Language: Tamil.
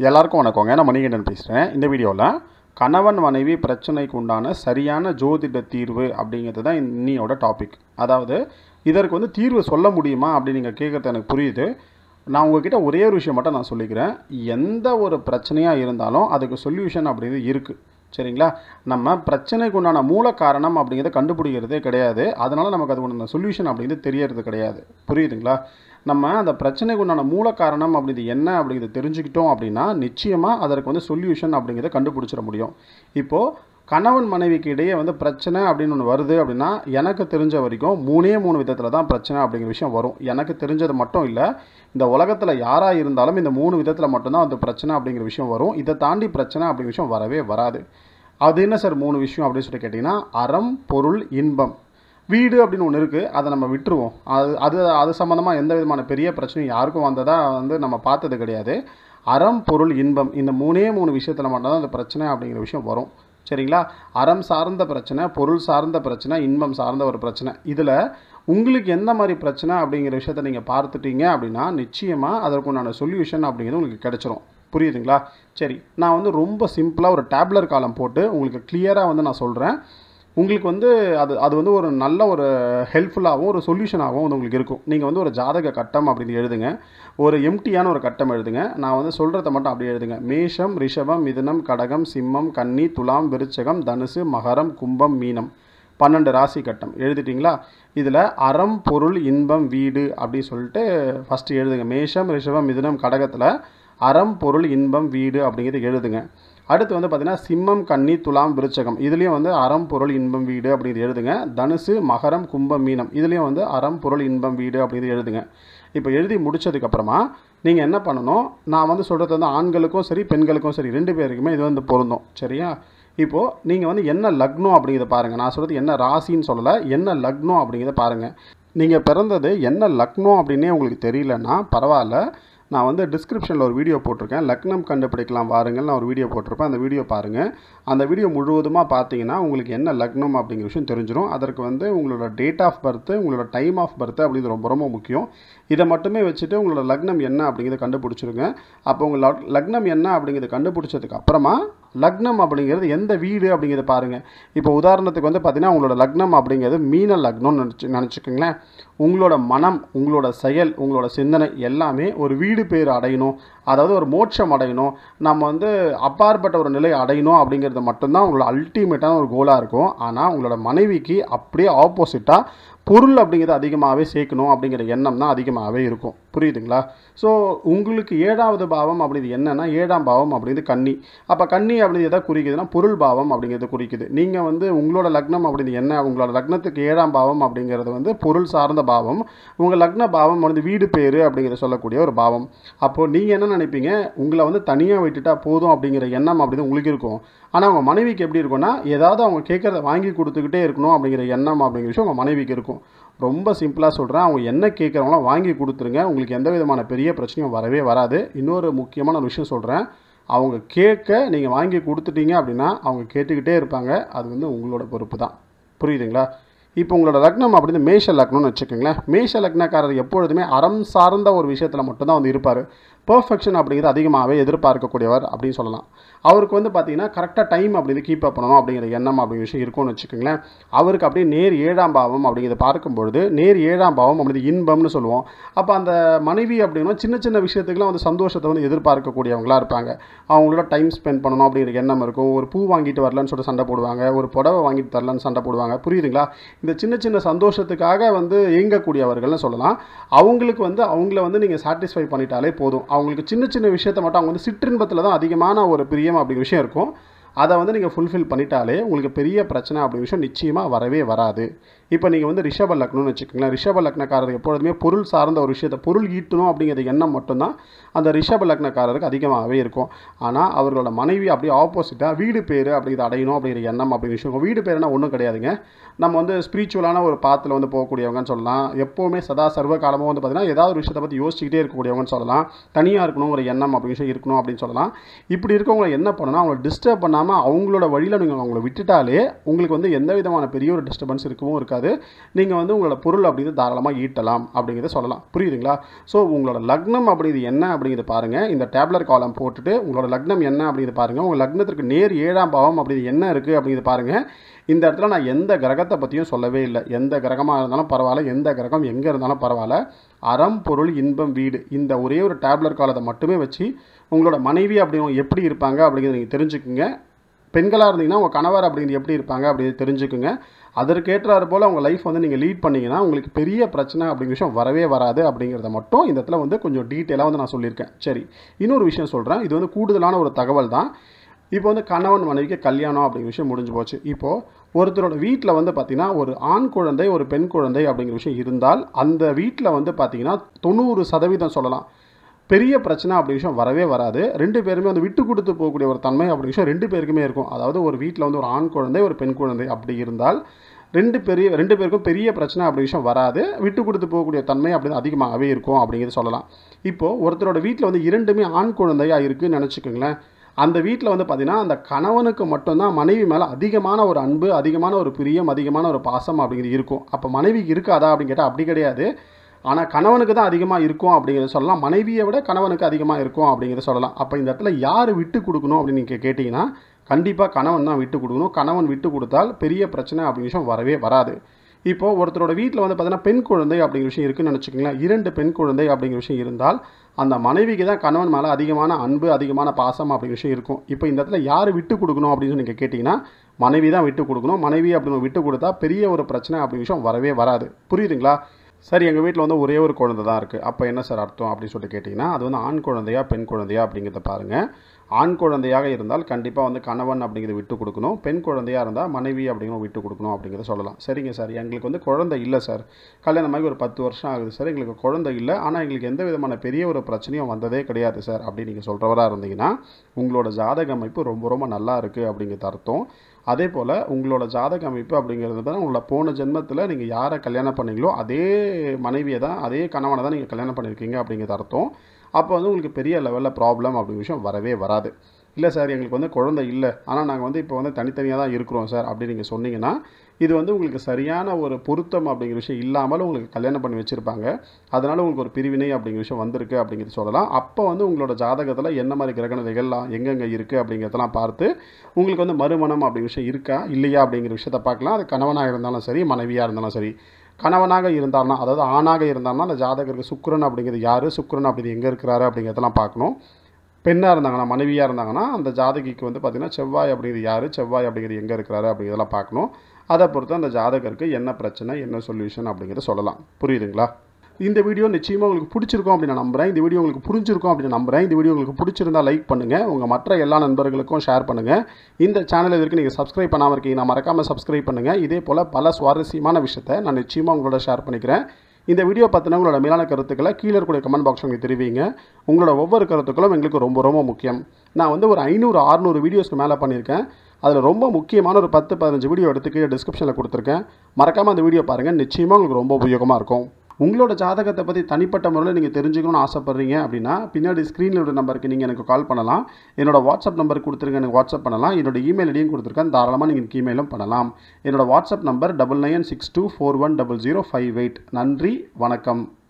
எல்லாருக்கும் வணக்கங்க நான் மணிகண்டன் பேசுகிறேன் இந்த வீடியோவில் கணவன் மனைவி பிரச்சனைக்கு உண்டான சரியான ஜோதிட தீர்வு அப்படிங்கிறது தான் இன்னியோட டாபிக் அதாவது இதற்கு வந்து தீர்வு சொல்ல முடியுமா அப்படின்னு நீங்கள் கேட்குறது எனக்கு புரியுது நான் உங்ககிட்ட ஒரே ஒரு விஷயம் மட்டும் நான் சொல்லிக்கிறேன் எந்த ஒரு பிரச்சனையாக இருந்தாலும் அதுக்கு சொல்யூஷன் அப்படிங்கிறது இருக்குது சரிங்களா நம்ம பிரச்சனைக்கு உண்டான மூல காரணம் அப்படிங்கிறத கண்டுபிடிக்கிறதே கிடையாது அதனால் நமக்கு அது உண்டான சொல்யூஷன் அப்படிங்கிறது தெரியறது கிடையாது புரியுதுங்களா நம்ம அந்த பிரச்சனைக்கு உண்டான மூல காரணம் அப்படிங்கிறது என்ன அப்படிங்கிறத தெரிஞ்சுக்கிட்டோம் அப்படின்னா நிச்சயமாக அதற்கு வந்து சொல்யூஷன் அப்படிங்கிறத கண்டுபிடிச்சிட முடியும் இப்போது கணவன் மனைவிக்கு இடையே வந்து பிரச்சனை அப்படின்னு ஒன்று வருது அப்படின்னா எனக்கு தெரிஞ்ச வரைக்கும் மூணே மூணு விதத்தில் தான் பிரச்சனை அப்படிங்கிற விஷயம் வரும் எனக்கு தெரிஞ்சது மட்டும் இல்லை இந்த உலகத்தில் யாராக இருந்தாலும் இந்த மூணு விதத்தில் மட்டும்தான் அந்த பிரச்சனை அப்படிங்கிற விஷயம் வரும் இதை தாண்டி பிரச்சனை அப்படிங்கிற விஷயம் வரவே வராது அது என்ன சார் மூணு விஷயம் அப்படின்னு சொல்லி கேட்டிங்கன்னா அறம் பொருள் இன்பம் வீடு அப்படின்னு ஒன்று இருக்குது அதை நம்ம விட்டுருவோம் அது அது அது சம்மந்தமாக எந்த விதமான பெரிய பிரச்சனையும் யாருக்கும் வந்ததாக வந்து நம்ம பார்த்தது கிடையாது அறம் பொருள் இன்பம் இந்த மூணே மூணு விஷயத்தில் மட்டும்தான் அந்த பிரச்சனை அப்படிங்கிற விஷயம் வரும் சரிங்களா அறம் சார்ந்த பிரச்சனை பொருள் சார்ந்த பிரச்சனை இன்பம் சார்ந்த ஒரு பிரச்சனை இதில் உங்களுக்கு எந்த மாதிரி பிரச்சனை அப்படிங்கிற விஷயத்த நீங்கள் பார்த்துட்டீங்க அப்படின்னா நிச்சயமாக அதற்குண்டான சொல்யூஷன் அப்படிங்கிறது உங்களுக்கு கிடைச்சிரும் புரியுதுங்களா சரி நான் வந்து ரொம்ப சிம்பிளாக ஒரு டேப்லர் காலம் போட்டு உங்களுக்கு கிளியராக வந்து நான் சொல்கிறேன் உங்களுக்கு வந்து அது அது வந்து ஒரு நல்ல ஒரு ஹெல்ப்ஃபுல்லாகவும் ஒரு சொல்யூஷனாகவும் வந்து உங்களுக்கு இருக்கும் நீங்கள் வந்து ஒரு ஜாதக கட்டம் அப்படின்னு எழுதுங்க ஒரு எம்டியான ஒரு கட்டம் எழுதுங்க நான் வந்து சொல்கிறத மட்டும் அப்படியே எழுதுங்க மேஷம் ரிஷபம் மிதுனம் கடகம் சிம்மம் கன்னி துலாம் விருச்சகம் தனுசு மகரம் கும்பம் மீனம் பன்னெண்டு ராசி கட்டம் எழுதிட்டிங்களா இதில் அறம் பொருள் இன்பம் வீடு அப்படின்னு சொல்லிட்டு ஃபஸ்ட்டு எழுதுங்க மேஷம் ரிஷபம் மிதுனம் கடகத்தில் அறம் பொருள் இன்பம் வீடு அப்படிங்கிறது எழுதுங்க அடுத்து வந்து பார்த்தீங்கன்னா சிம்மம் கன்னி துலாம் விருச்சகம் இதுலேயும் வந்து அறம் பொருள் இன்பம் வீடு அப்படிங்கிறது எழுதுங்க தனுசு மகரம் கும்பம் மீனம் இதுலேயும் வந்து அறம் பொருள் இன்பம் வீடு அப்படிங்கிறது எழுதுங்க இப்போ எழுதி முடிச்சதுக்கப்புறமா நீங்கள் என்ன பண்ணணும் நான் வந்து சொல்கிறது வந்து ஆண்களுக்கும் சரி பெண்களுக்கும் சரி ரெண்டு பேருக்குமே இது வந்து பொருந்தும் சரியா இப்போது நீங்கள் வந்து என்ன லக்னம் அப்படிங்கிறத பாருங்கள் நான் சொல்கிறது என்ன ராசின்னு சொல்லலை என்ன லக்னம் அப்படிங்கிறத பாருங்கள் நீங்கள் பிறந்தது என்ன லக்னம் அப்படின்னே உங்களுக்கு தெரியலன்னா பரவாயில்ல நான் வந்து டிஸ்கிரிப்ஷனில் ஒரு வீடியோ போட்டிருக்கேன் லக்னம் கண்டுபிடிக்கலாம் வாருங்கள் நான் ஒரு வீடியோ போட்டிருப்பேன் அந்த வீடியோ பாருங்கள் அந்த வீடியோ முழுவதுமாக பார்த்தீங்கன்னா உங்களுக்கு என்ன லக்னம் அப்படிங்கிற விஷயம் தெரிஞ்சிடும் அதற்கு வந்து உங்களோட டேட் ஆஃப் பர்த்து உங்களோட டைம் ஆஃப் பர்த்து அப்படிங்கிறது ரொம்ப ரொம்ப முக்கியம் இதை மட்டுமே வச்சுட்டு உங்களோட லக்னம் என்ன அப்படிங்கிறத கண்டுபிடிச்சிருங்க அப்போ உங்கள் லக்- லக்னம் என்ன அப்படிங்கிறத கண்டுபிடிச்சதுக்கு அப்புறமா லக்னம் அப்படிங்கிறது எந்த வீடு அப்படிங்கிறத பாருங்கள் இப்போ உதாரணத்துக்கு வந்து பார்த்தீங்கன்னா உங்களோட லக்னம் அப்படிங்கிறது மீன லக்னம்னு நினச்சி நினச்சிக்கோங்களேன் உங்களோட மனம் உங்களோட செயல் உங்களோட சிந்தனை எல்லாமே ஒரு வீடு பேர் அடையணும் அதாவது ஒரு மோட்சம் அடையணும் நம்ம வந்து அப்பாற்பட்ட ஒரு நிலை அடையணும் அப்படிங்கிறது மட்டும்தான் உங்களோட அல்டிமேட்டான ஒரு கோலாக இருக்கும் ஆனால் உங்களோட மனைவிக்கு அப்படியே ஆப்போசிட்டாக பொருள் அப்படிங்கிறது அதிகமாகவே சேர்க்கணும் அப்படிங்கிற எண்ணம் தான் அதிகமாகவே இருக்கும் புரியுதுங்களா ஸோ உங்களுக்கு ஏழாவது பாவம் அப்படிங்கிறது என்னன்னா ஏழாம் பாவம் அப்படிங்கிறது கன்னி அப்போ கன்னி அப்படிங்கிறது எதை குறிக்குதுன்னா பொருள் பாவம் அப்படிங்கிறது குறிக்குது நீங்கள் வந்து உங்களோட லக்னம் அப்படிங்கிறது என்ன உங்களோட லக்னத்துக்கு ஏழாம் பாவம் அப்படிங்கிறது வந்து பொருள் சார்ந்த பாவம் உங்கள் லக்ன பாவம் வந்து வீடு பேர் அப்படிங்கிறத சொல்லக்கூடிய ஒரு பாவம் அப்போது நீங்கள் என்ன நினைப்பீங்க உங்களை வந்து தனியாக விட்டுட்டா போதும் அப்படிங்கிற எண்ணம் அப்படிங்கிறது உங்களுக்கு இருக்கும் ஆனால் உங்கள் மனைவிக்கு எப்படி இருக்கும்னா ஏதாவது அவங்க கேட்குறத வாங்கி கொடுத்துக்கிட்டே இருக்கணும் அப்படிங்கிற எண்ணம் அப்படிங்கிற விஷயம் உங்கள் மனைவிக்கு இருக்கும் ரொம்ப சிம்பிளாக சொல்கிறேன் அவங்க என்ன கேட்குறவங்களாம் வாங்கி கொடுத்துருங்க உங்களுக்கு எந்த விதமான பெரிய பிரச்சனையும் வரவே வராது இன்னொரு முக்கியமான ஒரு விஷயம் சொல்கிறேன் அவங்க கேட்க நீங்கள் வாங்கி கொடுத்துட்டீங்க அப்படின்னா அவங்க கேட்டுக்கிட்டே இருப்பாங்க அது வந்து உங்களோட பொறுப்பு தான் புரியுதுங்களா இப்போ உங்களோட லக்னம் அப்படின்னு மேஷ லக்னம்னு வச்சுக்கோங்களேன் மேஷ லக்னக்காரர் எப்பொழுதுமே அறம் சார்ந்த ஒரு விஷயத்தில் மட்டும்தான் வந்து இருப்பார் பர்ஃபெக்ஷன் அப்படிங்கிறது அதிகமாகவே எதிர்பார்க்கக்கூடியவர் அப்படின்னு சொல்லலாம் அவருக்கு வந்து பார்த்தீங்கன்னா கரெக்டாக டைம் அப்படிங்கிறது கீப் அப் பண்ணணும் அப்படிங்கிற எண்ணம் அப்படிங்கிற விஷயம் இருக்கும்னு வச்சுக்கோங்களேன் அவருக்கு அப்படியே நேர் ஏழாம் பாவம் அப்படிங்கிறத பார்க்கும்பொழுது நேர் ஏழாம் பாவம் அப்படிங்கிறது இன்பம்னு சொல்லுவோம் அப்போ அந்த மனைவி அப்படின்னா சின்ன சின்ன விஷயத்துக்குலாம் வந்து சந்தோஷத்தை வந்து எதிர்பார்க்கக்கூடியவங்களா இருப்பாங்க அவங்களோட டைம் ஸ்பெண்ட் பண்ணணும் அப்படிங்கிற எண்ணம் இருக்கும் ஒரு பூ வாங்கிட்டு வரலன்னு சொல்லிட்டு சண்டை போடுவாங்க ஒரு புடவை வாங்கிட்டு தரலன்னு சண்டை போடுவாங்க புரியுதுங்களா இந்த சின்ன சின்ன சந்தோஷத்துக்காக வந்து இயங்கக்கூடியவர்கள்னு சொல்லலாம் அவங்களுக்கு வந்து அவங்கள வந்து நீங்கள் சாட்டிஸ்ஃபை பண்ணிட்டாலே போதும் அவங்களுக்கு சின்ன சின்ன விஷயத்தை மட்டும் அவங்க வந்து சிற்றின்பத்தில் தான் அதிகமான ஒரு பிரியம் அப்படிங்கிற விஷயம் இருக்கும் அதை வந்து நீங்கள் ஃபுல்ஃபில் பண்ணிட்டாலே உங்களுக்கு பெரிய பிரச்சனை அப்படிங்கிற விஷயம் நிச்சயமாக வரவே வராது இப்போ நீங்கள் வந்து ரிஷப லக்னம்னு வச்சுக்கோங்களேன் ரிஷப லக்னக்காரர் எப்பொழுதுமே பொருள் சார்ந்த ஒரு விஷயத்தை பொருள் ஈட்டணும் அப்படிங்கிற எண்ணம் மட்டும்தான் அந்த ரிஷப லக்னக்காரருக்கு அதிகமாகவே இருக்கும் ஆனால் அவர்களோட மனைவி அப்படியே ஆப்போசிட்டாக வீடு பேர் அப்படிங்கிறது அடையணும் அப்படிங்கிற எண்ணம் அப்படிங்கிற விஷயம் வீடு பேருனா ஒன்றும் கிடையாதுங்க நம்ம வந்து ஸ்பிரிச்சுவலான ஒரு பாத்தில் வந்து போகக்கூடியவங்கன்னு சொல்லலாம் எப்போவுமே சதா சர்வ காலமும் வந்து பார்த்தீங்கன்னா ஏதாவது ஒரு விஷயத்தை பற்றி யோசிச்சுக்கிட்டே இருக்கக்கூடியவங்கன்னு சொல்லலாம் தனியாக இருக்கணும் ஒரு எண்ணம் அப்படிங்கிற விஷயம் இருக்கணும் அப்படின்னு சொல்லலாம் இப்படி இருக்கவங்களை என்ன பண்ணணும் அவங்கள டிஸ்டர்ப் பண்ணாமல் அவங்களோட வழியில் நீங்கள் அவங்கள விட்டுட்டாலே உங்களுக்கு வந்து எந்த விதமான பெரிய ஒரு டிஸ்டர்பன்ஸ் இருக்கவும் இருக்காது இருக்கக்கூடாது நீங்கள் வந்து உங்களோட பொருள் அப்படிங்கிறது தாராளமாக ஈட்டலாம் அப்படிங்கிறத சொல்லலாம் புரியுதுங்களா ஸோ உங்களோட லக்னம் அப்படிங்கிறது என்ன அப்படிங்கிறத பாருங்கள் இந்த டேப்லர் காலம் போட்டுட்டு உங்களோட லக்னம் என்ன அப்படிங்கிறத பாருங்கள் உங்கள் லக்னத்திற்கு நேர் ஏழாம் பாவம் அப்படிங்கிறது என்ன இருக்குது அப்படிங்கிறத பாருங்கள் இந்த இடத்துல நான் எந்த கிரகத்தை பற்றியும் சொல்லவே இல்லை எந்த கிரகமாக இருந்தாலும் பரவாயில்ல எந்த கிரகம் எங்கே இருந்தாலும் பரவாயில்ல அறம் பொருள் இன்பம் வீடு இந்த ஒரே ஒரு டேப்லர் காலத்தை மட்டுமே வச்சு உங்களோட மனைவி அப்படி எப்படி இருப்பாங்க அப்படிங்கிறத நீங்கள் தெரிஞ்சுக்குங்க பெண்களாக இருந்தீங்கன்னா உங்கள் கணவர் அப்படிங்கிறது எப்படி இருப்பாங்க அப்படின்னு தெரிஞ்சுக்குங்க அதற்கேற்றாறு போல் உங்கள் லைஃப் வந்து நீங்கள் லீட் பண்ணிங்கன்னா உங்களுக்கு பெரிய பிரச்சனை அப்படிங்கிற விஷயம் வரவே வராது அப்படிங்கிறத மட்டும் இந்த இடத்துல வந்து கொஞ்சம் டீட்டெயிலாக வந்து நான் சொல்லியிருக்கேன் சரி இன்னொரு விஷயம் சொல்கிறேன் இது வந்து கூடுதலான ஒரு தகவல் தான் இப்போ வந்து கணவன் மனைவிக்கு கல்யாணம் அப்படிங்கிற விஷயம் முடிஞ்சு போச்சு இப்போது ஒருத்தரோட வீட்டில் வந்து பார்த்திங்கன்னா ஒரு ஆண் குழந்தை ஒரு பெண் குழந்தை அப்படிங்கிற விஷயம் இருந்தால் அந்த வீட்டில் வந்து பார்த்திங்கன்னா தொண்ணூறு சதவீதம் சொல்லலாம் பெரிய பிரச்சனை அப்படி விஷயம் வரவே வராது ரெண்டு பேருமே வந்து விட்டு கொடுத்து போகக்கூடிய ஒரு தன்மை அப்படி விஷயம் ரெண்டு பேருக்குமே இருக்கும் அதாவது ஒரு வீட்டில் வந்து ஒரு ஆண் குழந்தை ஒரு பெண் குழந்தை அப்படி இருந்தால் ரெண்டு பெரிய ரெண்டு பேருக்கும் பெரிய பிரச்சனை அப்படி விஷயம் வராது விட்டு கொடுத்து போகக்கூடிய தன்மை அப்படி அதிகமாகவே இருக்கும் அப்படிங்கிறது சொல்லலாம் இப்போது ஒருத்தரோட வீட்டில் வந்து இரண்டுமே ஆண் குழந்தையாக இருக்குன்னு நினச்சிக்கோங்களேன் அந்த வீட்டில் வந்து பார்த்திங்கன்னா அந்த கணவனுக்கு மட்டும்தான் மனைவி மேலே அதிகமான ஒரு அன்பு அதிகமான ஒரு பிரியம் அதிகமான ஒரு பாசம் அப்படிங்கிறது இருக்கும் அப்போ மனைவிக்கு இருக்காதா அப்படின்னு கேட்டால் அப்படி கிடையாது ஆனால் கணவனுக்கு தான் அதிகமாக இருக்கும் அப்படிங்கிறத சொல்லலாம் மனைவியை விட கணவனுக்கு அதிகமாக இருக்கும் அப்படிங்கிறத சொல்லலாம் அப்போ இந்த இடத்துல யார் விட்டு கொடுக்கணும் அப்படின்னு நீங்கள் கேட்டிங்கன்னா கண்டிப்பாக கணவன் தான் விட்டு கொடுக்கணும் கணவன் விட்டு கொடுத்தால் பெரிய பிரச்சனை அப்படிங்கிற விஷயம் வரவே வராது இப்போது ஒருத்தரோட வீட்டில் வந்து பார்த்தீங்கன்னா பெண் குழந்தை அப்படிங்கிற விஷயம் இருக்குன்னு நினச்சிக்கோங்களேன் இரண்டு பெண் குழந்தை அப்படிங்கிற விஷயம் இருந்தால் அந்த மனைவிக்கு தான் கணவன் மேலே அதிகமான அன்பு அதிகமான பாசம் அப்படிங்கிற விஷயம் இருக்கும் இப்போ இந்த இடத்துல யார் விட்டு கொடுக்கணும் அப்படின்னு நீங்கள் கேட்டிங்கன்னா மனைவி தான் விட்டு கொடுக்கணும் மனைவி அப்படின்னு விட்டு கொடுத்தா பெரிய ஒரு பிரச்சனை அப்படிங்கிற விஷயம் வரவே வராது புரியுதுங்களா சரி எங்கள் வீட்டில் வந்து ஒரே ஒரு குழந்தை தான் இருக்குது அப்போ என்ன சார் அர்த்தம் அப்படின்னு சொல்லிட்டு கேட்டிங்கன்னா அது வந்து ஆண் குழந்தையா பெண் குழந்தையா அப்படிங்கிறத பாருங்கள் ஆண் குழந்தையாக இருந்தால் கண்டிப்பாக வந்து கணவன் அப்படிங்கிறத விட்டு கொடுக்கணும் பெண் குழந்தையாக இருந்தால் மனைவி அப்படிங்கிறத விட்டு கொடுக்கணும் அப்படிங்கிறத சொல்லலாம் சரிங்க சார் எங்களுக்கு வந்து குழந்தை இல்லை சார் கல்யாணமாகி ஒரு பத்து வருஷம் ஆகுது சார் எங்களுக்கு குழந்தை இல்லை ஆனால் எங்களுக்கு எந்த விதமான பெரிய ஒரு பிரச்சனையும் வந்ததே கிடையாது சார் அப்படின்னு நீங்கள் சொல்கிறவராக இருந்தீங்கன்னா உங்களோட ஜாதக அமைப்பு ரொம்ப ரொம்ப நல்லா இருக்குது அப்படிங்கிறது அர்த்தம் அதே போல் உங்களோட ஜாதக அமைப்பு அப்படிங்கிறது தான் உங்களோட போன ஜென்மத்தில் நீங்கள் யாரை கல்யாணம் பண்ணீங்களோ அதே மனைவியை தான் அதே கணவனை தான் நீங்கள் கல்யாணம் பண்ணியிருக்கீங்க அப்படிங்கிறது அர்த்தம் அப்போ வந்து உங்களுக்கு பெரிய லெவலில் ப்ராப்ளம் அப்படிங்கிற விஷயம் வரவே வராது இல்லை சார் எங்களுக்கு வந்து குழந்தை இல்லை ஆனால் நாங்கள் வந்து இப்போ வந்து தனித்தனியாக தான் இருக்கிறோம் சார் அப்படின்னு நீங்கள் சொன்னீங்கன்னா இது வந்து உங்களுக்கு சரியான ஒரு பொருத்தம் அப்படிங்கிற விஷயம் இல்லாமல் உங்களுக்கு கல்யாணம் பண்ணி வச்சுருப்பாங்க அதனால் உங்களுக்கு ஒரு பிரிவினை அப்படிங்கிற விஷயம் வந்திருக்கு அப்படிங்கிறது சொல்லலாம் அப்போ வந்து உங்களோட ஜாதகத்தில் என்ன மாதிரி கிரகணதைகள்லாம் எங்கெங்கே இருக்குது அப்படிங்கிறதெல்லாம் பார்த்து உங்களுக்கு வந்து மறுமணம் அப்படிங்கிற விஷயம் இருக்கா இல்லையா அப்படிங்கிற விஷயத்தை பார்க்கலாம் அது கணவனாக இருந்தாலும் சரி மனைவியாக இருந்தாலும் சரி கணவனாக இருந்தார்னா அதாவது ஆணாக இருந்தார்னா அந்த ஜாதகருக்கு சுக்கிரன் அப்படிங்கிறது யார் சுக்கிரன் அப்படிங்கிறது எங்கே இருக்கிறாரு அப்படிங்கிறதெல்லாம் பார்க்கணும் பெண்ணாக இருந்தாங்கன்னா மனைவியாக இருந்தாங்கன்னா அந்த ஜாதகிக்கு வந்து பார்த்திங்கன்னா செவ்வாய் அப்படிங்கிறது யார் செவ்வாய் அப்படிங்கிறது எங்கே இருக்கிறாரு அப்படிங்கிறதெல்லாம் பார்க்கணும் அதை பொறுத்து அந்த ஜாதகருக்கு என்ன பிரச்சனை என்ன சொல்யூஷன் அப்படிங்கிறத சொல்லலாம் புரியுதுங்களா இந்த வீடியோ நிச்சயமாக உங்களுக்கு பிடிச்சிருக்கும் அப்படின்னு நான் நம்புறேன் இந்த வீடியோ உங்களுக்கு புரிஞ்சிருக்கும் அப்படின்னு நம்புறேன் இந்த வீடியோ உங்களுக்கு பிடிச்சிருந்தா லைக் பண்ணுங்கள் உங்கள் மற்ற எல்லா நண்பர்களுக்கும் ஷேர் பண்ணுங்கள் இந்த சேனல் இதற்கு நீங்கள் சப்ஸ்கிரைப் பண்ணாமல் இருக்கீங்கன்னா மறக்காமல் சப்ஸ்கிரைப் பண்ணுங்கள் இதே போல் பல சுவாரஸ்யமான விஷயத்தை நான் நிச்சயமாக உங்களோட ஷேர் பண்ணிக்கிறேன் இந்த வீடியோ பார்த்தினா உங்களோட மேலான கருத்துக்களை கீழே இருக்கக்கூடிய கமெண்ட் பாக்ஸ் உங்களுக்கு தெரிவிங்க உங்களோட ஒவ்வொரு கருத்துக்களும் எங்களுக்கு ரொம்ப ரொம்ப முக்கியம் நான் வந்து ஒரு ஐநூறு அறுநூறு வீடியோஸ்க்கு மேலே பண்ணியிருக்கேன் அதில் ரொம்ப முக்கியமான ஒரு பத்து பதினஞ்சு வீடியோ எடுத்து கீழே டிஸ்கிரிப்ஷனில் கொடுத்துருக்கேன் மறக்காமல் அந்த வீடியோ பாருங்கள் நிச்சயமாக உங்களுக்கு ரொம்ப உபயோகமாக இருக்கும் உங்களோட ஜாதகத்தை பற்றி தனிப்பட்ட முறையில் நீங்கள் தெரிஞ்சுக்கணும்னு ஆசைப்பட்றீங்க அப்படின்னா பின்னாடி ஸ்க்ரீனில் உள்ள நம்பருக்கு நீங்கள் எனக்கு கால் பண்ணலாம் என்னோட வாட்ஸ்அப் நம்பர் கொடுத்துருங்க எனக்கு வாட்ஸ்அப் பண்ணலாம் என்னோட இமெயில் ஐடியும் கொடுத்துருக்கேன் தாராளமாக நீங்கள் எனக்கு இமெயிலும் பண்ணலாம் என்னோட WhatsApp number double nine six two four one double zero five eight நன்றி வணக்கம்